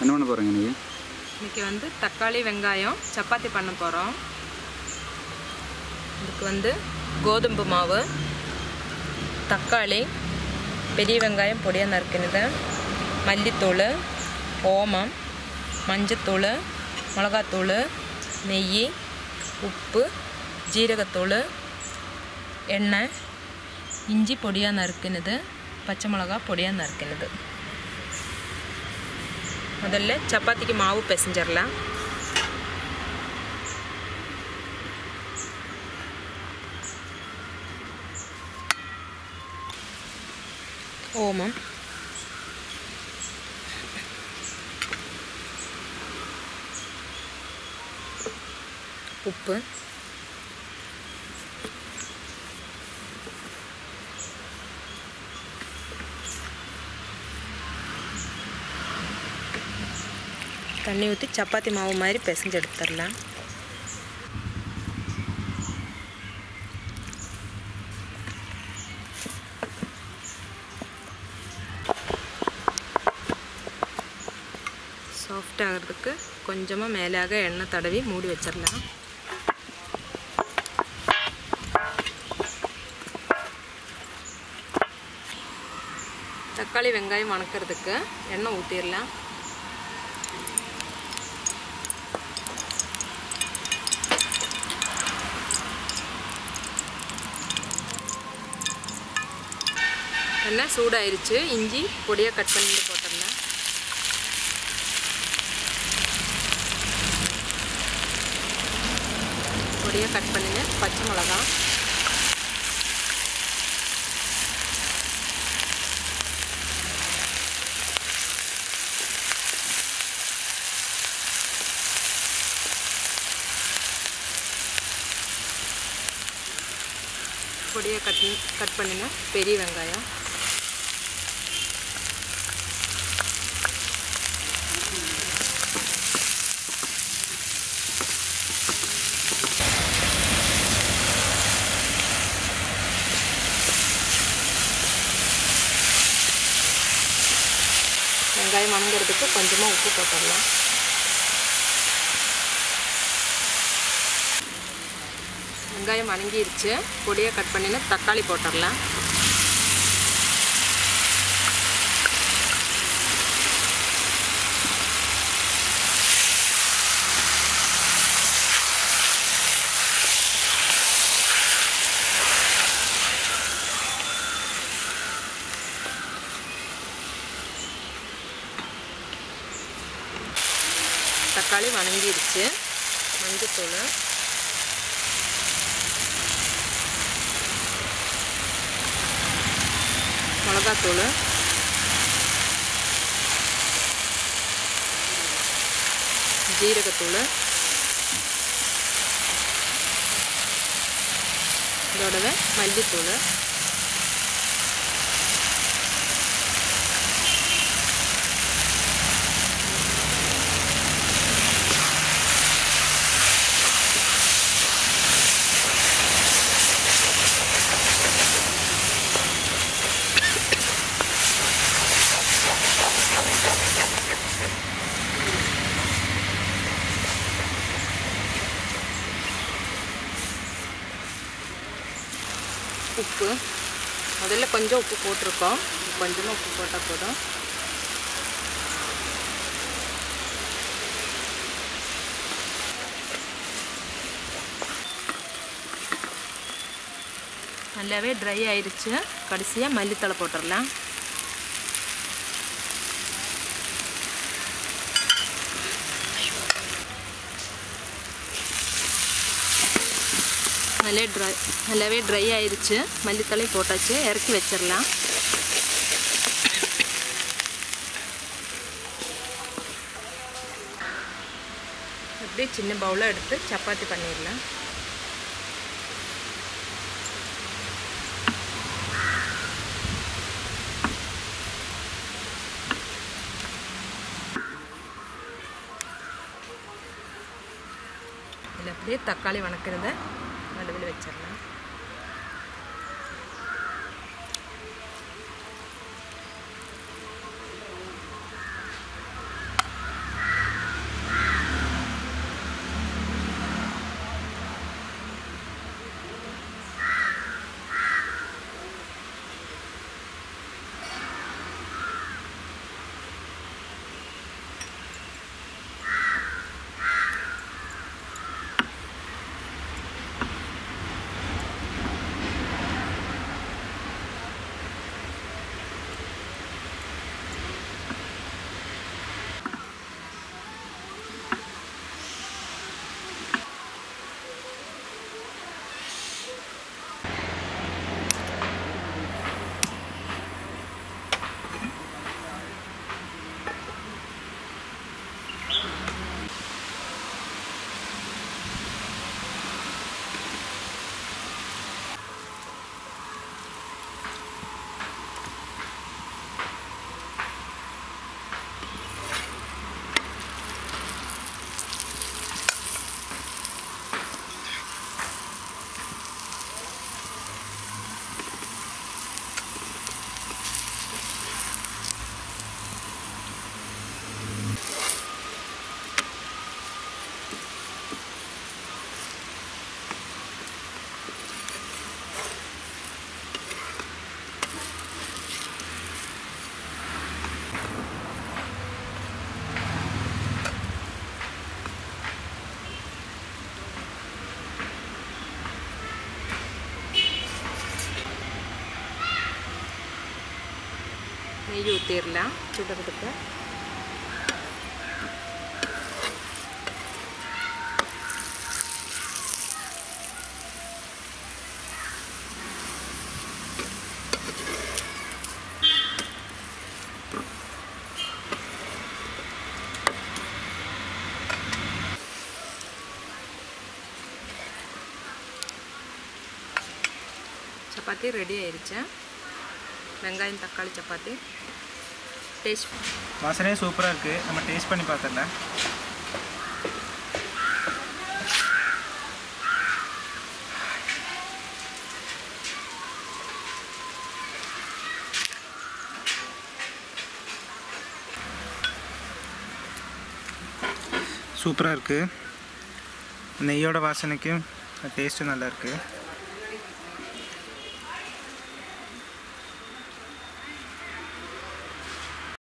என்ன பண்ண போகிறீங்க நீங்கள் இன்னைக்கு வந்து தக்காளி வெங்காயம் சப்பாத்தி பண்ண போகிறோம் இதுக்கு வந்து கோதும்பு மாவு தக்காளி பெரிய வெங்காயம் பொடியாக நறுக்கினது மல்லித்தூள் ஓமம் மஞ்சத்தூள் மிளகாத்தூள் நெய் உப்பு ஜீரகத்தூள் எண்ணெய் இஞ்சி பொடியாக நறுக்கினது பச்சை மிளகா பொடியாக நறுக்கினது முதல்ல சப்பாத்திக்கு மாவு பிசைஞ்சிடலாம் ஓமம் உப்பு தண்ணி ஊற்றி சப்பாத்தி மாவு மாதிரி பிசைஞ்சு எடுத்துடலாம் சாஃப்ட் ஆகிறதுக்கு கொஞ்சமாக மேலாக எண்ணெய் தடவி மூடி வச்சிடலாம் தக்காளி வெங்காயம் வணக்கிறதுக்கு எண்ணெய் ஊற்றிடலாம் எண்ணெய் சூடாயிருச்சு இஞ்சி பொடியாக கட் பண்ணிட்டு போட்டுடலாம் பொடியாக கட் பண்ணின பச்சை மிளகா பொடியாக கட் கட் பண்ணின பெரிய வெங்காயம் வெங்காயம் வணங்குறதுக்கு கொஞ்சமாக உப்பு போட்டுடலாம் வெங்காயம் வணங்கிருச்சு பொடியாக கட் பண்ணின தக்காளி போட்டுடலாம் தக்காளி வணங்கிருச்சு மஞ்சத்தூள் மிளகாத்தூள் ஜீரகத்தூள் இதோடவே மல்லித்தூள் உப்பு முதல்ல கொஞ்சம் உப்பு போட்டிருக்கோம் கொஞ்சமாக உப்பு போட்டால் போதும் நல்லாவே ட்ரை ஆயிடுச்சு கடைசியாக மல்லித்தலை போட்டுடலாம் நல்லா ட்ரை நல்லாவே ட்ரை ஆயிடுச்சு மல்லித்தலை போட்டாச்சு இறக்கி வச்சிடலாம் அப்படியே சின்ன பவுலாக எடுத்து சப்பாத்தி பண்ணிடலாம் இதில் அப்படியே தக்காளி வணக்கிறத நடுவில் வச்சிடலாம் நெய் ஊற்றிடலாம் சுடுறதுக்கு சப்பாத்தி ரெடி ஆயிடுச்சு வெங்காயம் தக்காளி சப்பாத்தி டேஸ்ட் வாசனையே சூப்பராக இருக்குது நம்ம டேஸ்ட் பண்ணி பார்த்துடலாம் சூப்பராக இருக்குது நெய்யோட வாசனைக்கும் டேஸ்ட்டும் நல்லா இருக்குது